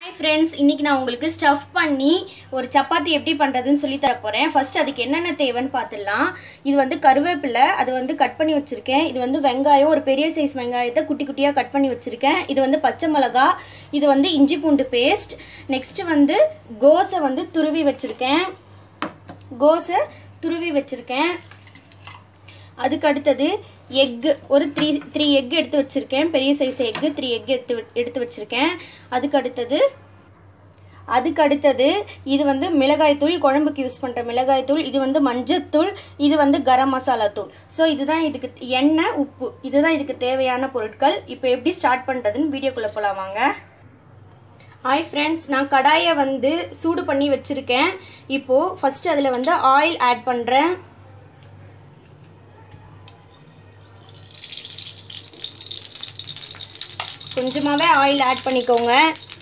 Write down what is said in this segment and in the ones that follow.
friends இன்னைக்கு நான் உங்களுக்கு ஸ்டஃப் பண்ணி ஒரு சப்பாத்தி எப்படி பண்றதுன்னு சொல்லி தர போறேன் ஃபர்ஸ்ட் அதுக்கு என்னென்ன தேவைன்னு பார்த்துடலாம் இது வந்து கருவேப்பிலை அது வந்து கட் பண்ணி வச்சிருக்கேன் இது வந்து வெங்காயம் ஒரு பெரிய சைஸ் வெங்காயத்தை குட்டி குட்டியாக கட் பண்ணி வச்சிருக்கேன் இது வந்து பச்சை மிளகா இது வந்து இஞ்சி பூண்டு பேஸ்ட் நெக்ஸ்ட் வந்து கோஸை வந்து துருவி வச்சிருக்கேன் கோஸை துருவி வச்சிருக்கேன் அதுக்கு அடுத்தது எக் ஒரு த்ரீ த்ரீ எக் எடுத்து வச்சிருக்கேன் பெரிய சைஸ் எக் த்ரீ எக் எடுத்து எடுத்து வச்சிருக்கேன் அதுக்கு அடுத்தது அதுக்கு அடுத்தது இது வந்து மிளகாய் தூள் குழம்புக்கு யூஸ் பண்ற மிளகாய் தூள் இது வந்து மஞ்சத்தூள் இது வந்து கரம் மசாலா தூள் ஸோ இதுதான் இதுக்கு எண்ணெய் உப்பு இதுதான் இதுக்கு தேவையான பொருட்கள் இப்போ எப்படி ஸ்டார்ட் பண்றதுன்னு வீடியோக்குள்ள போலாம் வாங்க ஹாய் ஃப்ரெண்ட்ஸ் நான் கடாயை வந்து சூடு பண்ணி வச்சிருக்கேன் இப்போ ஃபர்ஸ்ட் அதில் வந்து ஆயில் ஆட் பண்ணுறேன் கொஞ்சமாகவே ஆயில் ஆட் பண்ணிக்கோங்க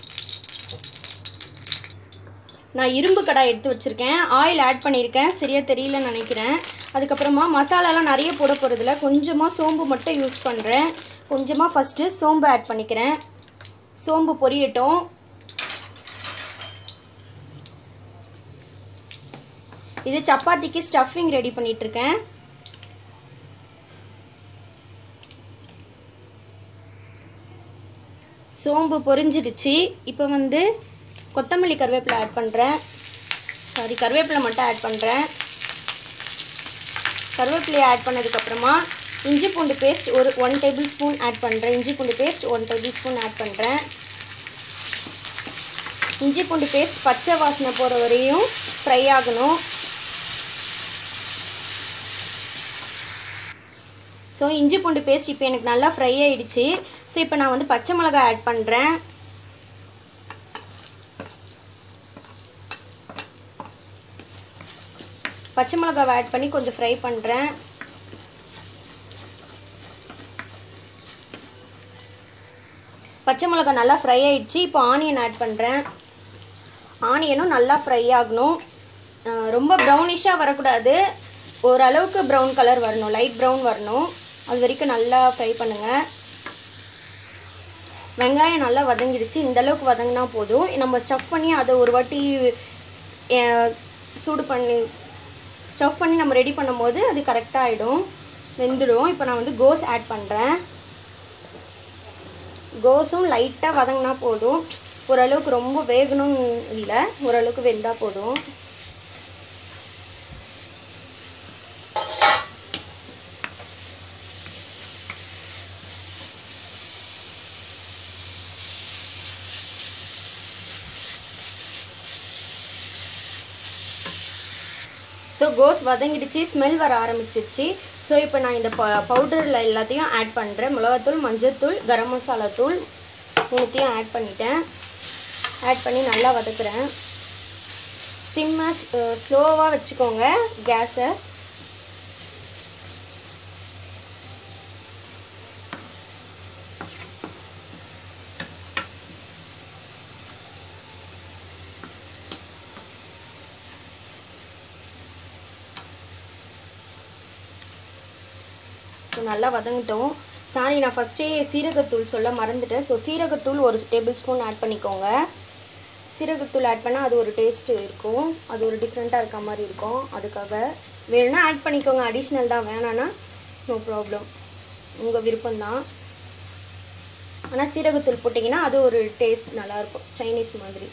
நான் இரும்பு கடாய் எடுத்து வச்சுருக்கேன் ஆயில் ஆட் பண்ணியிருக்கேன் சரியா தெரியலன்னு நினைக்கிறேன் அதுக்கப்புறமா மசாலாலாம் நிறைய போட போகிறதில்ல கொஞ்சமாக சோம்பு மட்டும் யூஸ் பண்ணுறேன் கொஞ்சமாக ஃபஸ்ட்டு சோம்பு ஆட் பண்ணிக்கிறேன் சோம்பு பொரியட்டும் இது சப்பாத்திக்கு ஸ்டஃபிங் ரெடி பண்ணிட்டு இருக்கேன் சோம்பு பொரிஞ்சிடுச்சு இப்போ வந்து கொத்தமல்லி கருவேப்பிலை ஆட் பண்ணுறேன் சாரி கருவேப்பிலை மட்டும் ஆட் பண்ணுறேன் கருவேப்பிலையை ஆட் பண்ணதுக்கப்புறமா இஞ்சி பூண்டு பேஸ்ட் ஒரு ஒன் டேபிள் ஸ்பூன் ஆட் பண்ணுறேன் இஞ்சி பூண்டு paste one tablespoon add பண்ணுறேன் இஞ்சி பூண்டு பேஸ்ட் பச்சை வாசனை போகிற வரையும் ஃப்ரை ஆகணும் ஸோ இஞ்சி பூண்டு பேஸ்ட் இப்போ எனக்கு நல்லா ஃப்ரை ஆயிடுச்சு ஸோ இப்போ நான் வந்து பச்சை மிளகாய் ஆட் பண்ணுறேன் பச்சை மிளகாவை ஆட் பண்ணி கொஞ்சம் ஃப்ரை பண்ணுறேன் பச்சை மிளகாய் நல்லா ஃப்ரை ஆயிடுச்சு இப்போ ஆனியன் ஆட் பண்ணுறேன் ஆனியனும் நல்லா ஃப்ரை ஆகணும் ரொம்ப ப்ரௌனிஷாக வரக்கூடாது ஓரளவுக்கு ப்ரௌன் கலர் வரணும் லைட் ப்ரௌன் வரணும் அது வரைக்கும் நல்லா ஃப்ரை பண்ணுங்கள் வெங்காயம் நல்லா வதங்கிடுச்சு இந்த அளவுக்கு வதங்கினா போதும் நம்ம ஸ்டஃப் பண்ணி அதை ஒரு வாட்டி சூடு பண்ணி ஸ்டஃப் பண்ணி நம்ம ரெடி பண்ணும்போது அது கரெக்டாக ஆகிடும் வெந்துடும் இப்போ நான் வந்து கோஸ் ஆட் பண்ணுறேன் கோஸும் லைட்டாக வதங்கினா போதும் ஓரளவுக்கு ரொம்ப வேகணும் இல்லை ஓரளவுக்கு வெந்தால் போதும் ஸோ கோஸ் வதங்கிடுச்சு ஸ்மெல் வர ஆரம்பிச்சிருச்சு ஸோ இப்போ நான் இந்த ப பவுடரில் எல்லாத்தையும் ஆட் பண்ணுறேன் மிளகாத்தூள் மஞ்சத்தூள் கரம் மசாலா தூள் மூணுத்தையும் ஆட் பண்ணிட்டேன் ஆட் பண்ணி நல்லா வதக்குறேன் சிம்மை ஸ்லோவாக வச்சுக்கோங்க கேஸை ஸோ நல்லா வதங்கிட்டோம் சாரி நான் ஃபஸ்ட்டே சீரகத்தூள் சொல்ல மறந்துட்டேன் ஸோ சீரகத்தூள் ஒரு டேபிள் ஸ்பூன் ஆட் பண்ணிக்கோங்க சீரகத்தூள் ஆட் பண்ணால் அது ஒரு டேஸ்ட்டு இருக்கும் அது ஒரு டிஃப்ரெண்ட்டாக இருக்க மாதிரி இருக்கும் அதுக்காக வேணும்னா ஆட் பண்ணிக்கோங்க அடிஷ்னல் தான் வேணான்னா நோ ப்ராப்ளம் உங்கள் விருப்பம்தான் ஆனால் சீரகத்தூள் போட்டிங்கன்னா அது ஒரு டேஸ்ட் நல்லாயிருக்கும் சைனீஸ் மாதிரி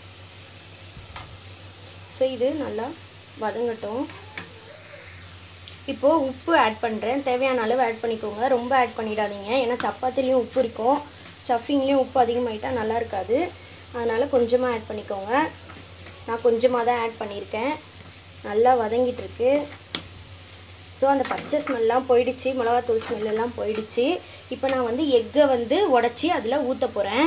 ஸோ இது நல்லா வதங்கட்டும் இப்போது உப்பு ஆட் பண்ணுறேன் தேவையான அளவு ஆட் பண்ணிக்கோங்க ரொம்ப ஆட் பண்ணிடாதீங்க ஏன்னா சப்பாத்திலையும் உப்பு இருக்கும் ஸ்டஃபிங்லேயும் உப்பு அதிகமாகிட்டால் நல்லா இருக்காது அதனால் கொஞ்சமாக ஆட் பண்ணிக்கோங்க நான் கொஞ்சமாக தான் ஆட் பண்ணியிருக்கேன் நல்லா வதங்கிட்டு இருக்கு ஸோ அந்த பச்சை ஸ்மெல்லாம் போயிடுச்சு மிளகாத்தூள் ஸ்மெல்லாம் போயிடுச்சு இப்போ நான் வந்து எக்கை வந்து உடச்சி அதில் ஊற்ற போகிறேன்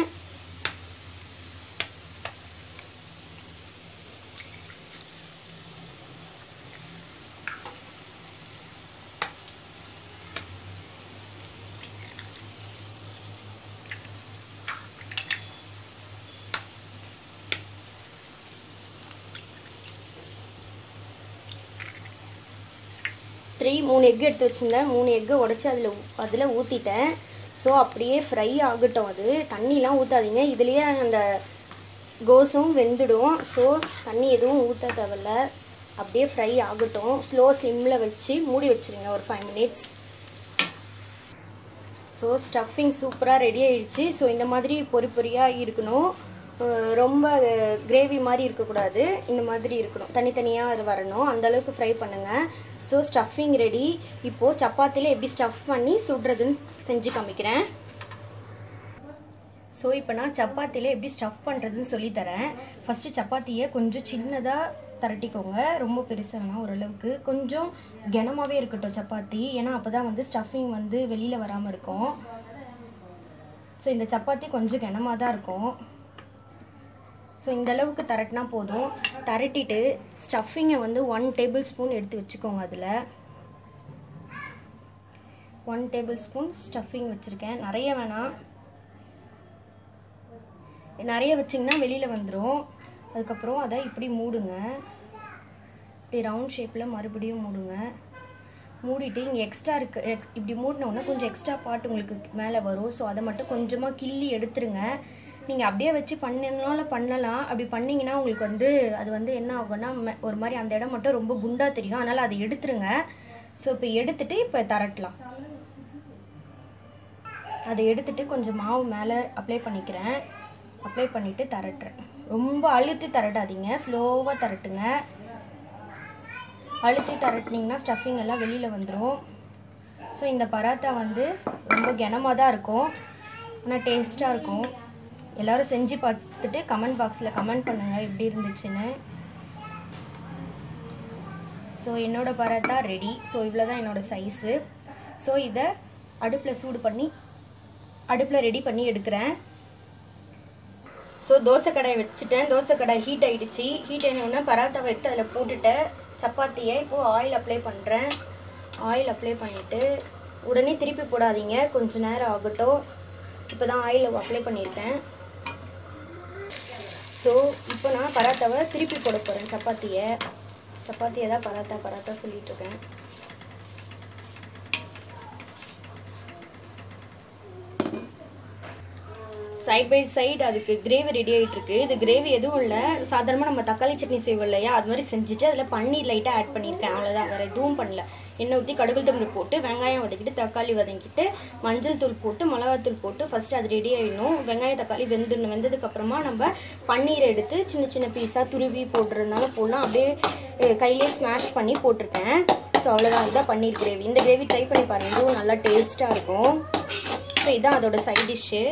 த்ரீ மூணு எக் எடுத்து வச்சுருந்தேன் மூணு எக்கை உடச்சி அதில் அதில் ஊற்றிட்டேன் ஸோ அப்படியே ஃப்ரை ஆகட்டும் அது தண்ணிலாம் ஊற்றாதீங்க இதுலேயே அந்த கோஸும் வெந்துடும் ஸோ தண்ணி எதுவும் ஊற்ற தேவையில்ல அப்படியே ஃப்ரை ஆகட்டும் ஸ்லோ ஸ்லிம்மில் வச்சு மூடி வச்சுருங்க ஒரு ஃபைவ் மினிட்ஸ் ஸோ ஸ்டஃபிங் சூப்பராக ரெடி ஆயிடுச்சு ஸோ இந்த மாதிரி பொரி பொரியாக இருக்கணும் அஹ் ரொம்ப கிரேவி மாதிரி இருக்கக்கூடாது இந்த மாதிரி இருக்கணும் தனித்தனியாக அது வரணும் அந்த அளவுக்கு ஃப்ரை பண்ணுங்கள் ஸோ ஸ்டஃபிங் ரெடி இப்போது சப்பாத்தியில் எப்படி ஸ்டஃப் பண்ணி சுடுறதுன்னு செஞ்சு காமிக்கிறேன் ஸோ இப்போ நான் சப்பாத்தியில் எப்படி ஸ்டஃப் பண்ணுறதுன்னு சொல்லித்தரேன் ஃபஸ்ட்டு சப்பாத்தியை கொஞ்சம் சின்னதாக தரட்டிக்கோங்க ரொம்ப பெருசானா ஓரளவுக்கு கொஞ்சம் கனமாகவே இருக்கட்டும் சப்பாத்தி ஏன்னா அப்போ தான் வந்து ஸ்டஃபிங் வந்து வெளியில் வராமல் இருக்கும் ஸோ இந்த சப்பாத்தி கொஞ்சம் கனமாக தான் இருக்கும் ஸோ இந்த அளவுக்கு தரட்டினா போதும் தரட்டிட்டு ஸ்டஃபிங்கை வந்து ஒன் டேபிள் ஸ்பூன் எடுத்து வச்சுக்கோங்க அதில் ஒன் டேபிள் ஸ்பூன் ஸ்டஃபிங் வச்சுருக்கேன் நிறைய வேணாம் நிறைய வச்சிங்கன்னா வெளியில் வந்துடும் அதுக்கப்புறம் அதை இப்படி மூடுங்க இப்படி ரவுண்ட் ஷேப்பில் மறுபடியும் மூடுங்க மூடிட்டு இங்கே எக்ஸ்ட்ரா இருக்கு எக்- இப்படி மூடினோடனே கொஞ்சம் எக்ஸ்ட்ரா பாட்டு உங்களுக்கு மேலே வரும் ஸோ அதை மட்டும் கொஞ்சமாக கிள்ளி எடுத்துருங்க நீங்கள் அப்படியே வச்சு பண்ணனாலும் பண்ணலாம் அப்படி பண்ணீங்கன்னா உங்களுக்கு வந்து அது வந்து என்ன ஆகும்னா மெ- ஒரு மாதிரி அந்த இடம் மட்டும் ரொம்ப குண்டா தெரியும் அதனால் அதை எடுத்துருங்க ஸோ இப்போ எடுத்துட்டு இப்போ தரட்டலாம் அதை எடுத்துட்டு கொஞ்சம் மாவு மேலே அப்ளை பண்ணிக்கிறேன் அப்ளை பண்ணிட்டு தரட்டுறேன் ரொம்ப அழுத்தி தரட்டாதீங்க ஸ்லோவாக தரட்டுங்க அழுத்தி தரட்டினீங்கன்னா ஸ்டஃபிங் எல்லாம் வெளியில் வந்துடும் ஸோ இந்த பராத்தா வந்து ரொம்ப கனமாக தான் இருக்கும் ஆனால் டேஸ்ட்டாக இருக்கும் எல்லாரும் செஞ்சு பார்த்துட்டு கமெண்ட் பாக்ஸில் கமெண்ட் பண்ணுங்கள் எப்படி இருந்துச்சுன்னு ஸோ என்னோட பராத்தா ரெடி ஸோ இவ்வளோ தான் என்னோட சைஸு ஸோ இதை அடுப்பில் சூடு பண்ணி அடுப்பில் ரெடி பண்ணி எடுக்கிறேன் ஸோ தோசை கடாய் வச்சுட்டேன் தோசை கடாய் ஹீட் ஆயிடுச்சு ஹீட் ஆனோடனே பராத்தாவை எடுத்து அதில் போட்டுட்டேன் சப்பாத்தியை இப்போது ஆயில் அப்ளை பண்ணுறேன் ஆயில் அப்ளை பண்ணிவிட்டு உடனே திருப்பி போடாதீங்க கொஞ்ச நேரம் ஆகட்டும் இப்போ தான் ஆயில் அப்ளை பண்ணியிருக்கேன் ஸோ இப்போ நான் பராத்தாவை திருப்பி போட போகிறேன் சப்பாத்தியை சப்பாத்தியை தான் பராத்தா பராத்தா சொல்லிட்டு இருக்கேன் சைட் பை சைடு அதுக்கு கிரேவி ரெடி ஆகிட்டு இருக்கு இது கிரேவி எதுவும் இல்லை சாதாரணமாக நம்ம தக்காளி சட்னி செய்வோம் இல்லையா அது மாதிரி செஞ்சுட்டு அதில் பன்னீர் லைட்டாக ஆட் பண்ணியிருக்கேன் அவ்வளோதான் வேறு எதுவும் பண்ணல எண்ணெய் ஊற்றி கடுகு தம்பி போட்டு வெங்காயம் வதக்கிட்டு தக்காளி வதக்கிட்டு மஞ்சள் தூள் போட்டு மிளகாத்தூள் போட்டு ஃபர்ஸ்ட் அது ரெடி ஆயிடணும் வெங்காயம் தக்காளி வெந்துடணும் வெந்ததுக்கு அப்புறமா நம்ம பன்னீர் எடுத்து சின்ன சின்ன பீஸாக துருவி போடுறதுனால போடலாம் அப்படியே அஹ், கையிலே ஸ்மாஷ் பண்ணி போட்டிருக்கேன் ஸோ அவ்வளோதான் இதுதான் பன்னீர் கிரேவி இந்த கிரேவி ட்ரை பண்ணி பாருங்க இதுவும் நல்லா டேஸ்ட்டாக இருக்கும் ஸோ இதுதான் அதோட சைட் டிஷ்ஷு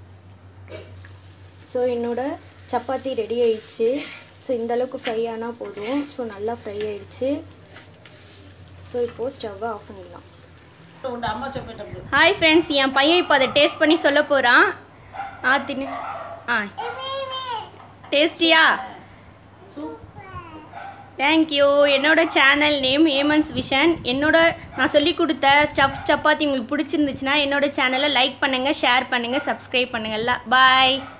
ஸோ என்னோட சப்பாத்தி ரெடி ஆயிடுச்சு ஸோ இந்த அளவுக்கு ஃப்ரை ஆனால் போதும் ஸோ நல்லா ஃப்ரை ஆயிடுச்சு ஸோ இப்போது ஸ்டவ்வை ஆஃப் பண்ணிடலாம் ஹாய் ஃப்ரெண்ட்ஸ் என் பையன் இப்போ அதை டேஸ்ட் பண்ணி சொல்ல போகிறான் ஆத்தின்னு ஆ டேஸ்டியா தேங்க்யூ என்னோட சேனல் நேம் ஏமன்ஸ் விஷன் என்னோட நான் சொல்லி கொடுத்த ஸ்டஃப் சப்பாத்தி உங்களுக்கு பிடிச்சிருந்துச்சுன்னா என்னோட சேனலை லைக் பண்ணுங்கள் ஷேர் பண்ணுங்கள் சப்ஸ்கிரைப் பண்ணுங்கள் பாய்